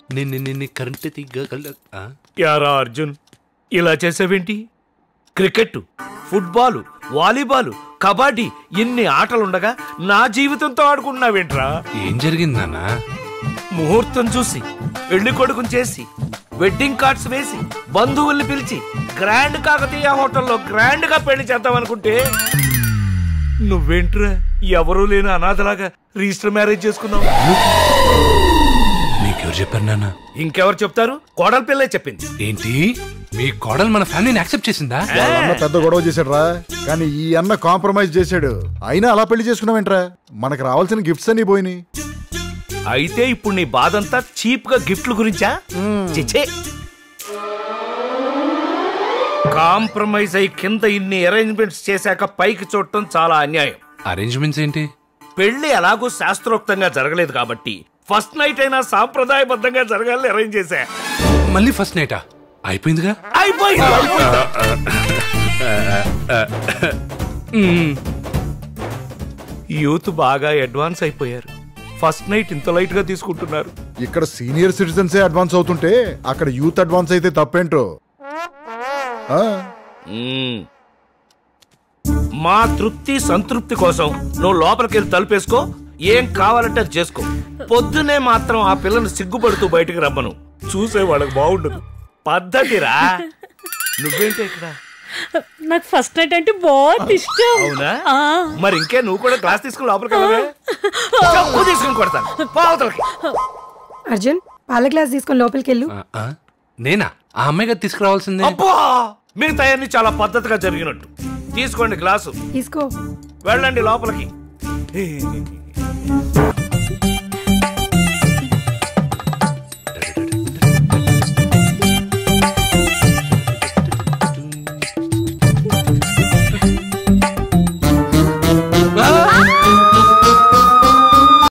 నిన్ను నిన్ను కరెంట్ తీగల ఆ? యారా అర్జున్ ఇలా చేసావేంటి క్రికెట్ ఫుట్బాల్ వాలీబాల్ కబడ్డీ ఇన్ని ఆటలుండగా నా జీవితంతో ఆడుకుంటున్నావేంట్రా ఏం జరిగింది నాన్న ముహూర్తం చూసి పెళ్లి కొడుకుని చేసి వెడ్డింగ్ కార్డ్స్ వేసి బంధువుల్ని పిలిచి గ్రాండ్ కాకతీయ హోటల్లో గ్రాండ్ గా పెళ్లి చేద్దాం అనుకుంటే నువ్వేంట్రా ఎవరూ లేని అనాథలాగా రిజిస్టర్ మ్యారేజ్ చేసుకున్నావు నీకెవరు చెప్పారు నాన్న ఇంకెవరు చెప్తారు కోడల పిల్లే చెప్పింది ఏంటి మీ కోడలు మన ఫ్యామిలీని యాక్సెప్ట్ చేసిందా వాళ్ళ అన్న పెద్ద గొడవ చేశాడు రా కానీ ఈ అన్న కాంప్రమైజ్ చేశాడు అయినా అలా పెళ్లి చేసుకున్నావేంట్రా మనకు రావాల్సిన గిఫ్ట్స్ అన్ని పోయినాయి అయితే ఇప్పుడు నీ బాధంతా చీప్ గా గిఫ్ట్ల గురించా చిచ్చే కాంప్రమైజ్ అయి కింద ఇన్ని అరేంజ్మెంట్స్ చేశాక పైకి చూడటం చాలా అన్యాయం అరేంజ్మెంట్స్ ఏంటి పెళ్లి ఎలాగో శాస్త్రోక్తంగా జరగలేదు కాబట్టి ఫస్ట్ నైట్ అయినా సాంప్రదాయబద్ధంగా జరగాలని అరేంజ్ చేశా మళ్ళీ ఫస్ట్ నైటా అయిపోయిందిగా అయిపోయింది అయిపోయింది. యూత్ బాగా అడ్వాన్స్ అయిపోయారు ఫస్ట్ నైట్ ఇంత లైట్ గా తీసుకుంటున్నారు ఇక్కడ సీనియర్ సిటిజన్సే అడ్వాన్స్ అవుతుంటే అక్కడ యూత్ అడ్వాన్స్ అయితే తప్పేంట్రో ఆ, మ్మ్. మా తృప్తి సంతృప్తి కోసం నువ్వు లోపలికి వెళ్ళి తలుపేసుకో ఏం కావాలంటే అది చేసుకో పొద్దునే మాత్రం ఆ పిల్లని సిగ్గుపడుతూ బయటికి రమ్మను చూసే వాళ్ళకి బాగుండదు పద్ధతిరా నువ్వేంటి ఇక్కడ నాకు ఫస్ట్ నైట్ అంటే బాగా ఇష్టం అవునా ఆ. మరి ఇంకే నువ్వు కూడా క్లాస్ తీసుకుని లోపలికి వెళ్ళవే చెప్పు తీసుకుని కొడతాను పావతలకి అర్జున్ పాల గ్లాస్ తీసుకొని లోపలికి వెళ్ళు ఆ, ఆ? నేనా ఆ అమ్మాయి గారు తీసుకురావాల్సిందే అబ్బా మిగతా అన్ని చాలా పద్ధతిగా జరిగినట్టు తీసుకోండి గ్లాసు తీసుకో వెళ్ళండి లోపలికి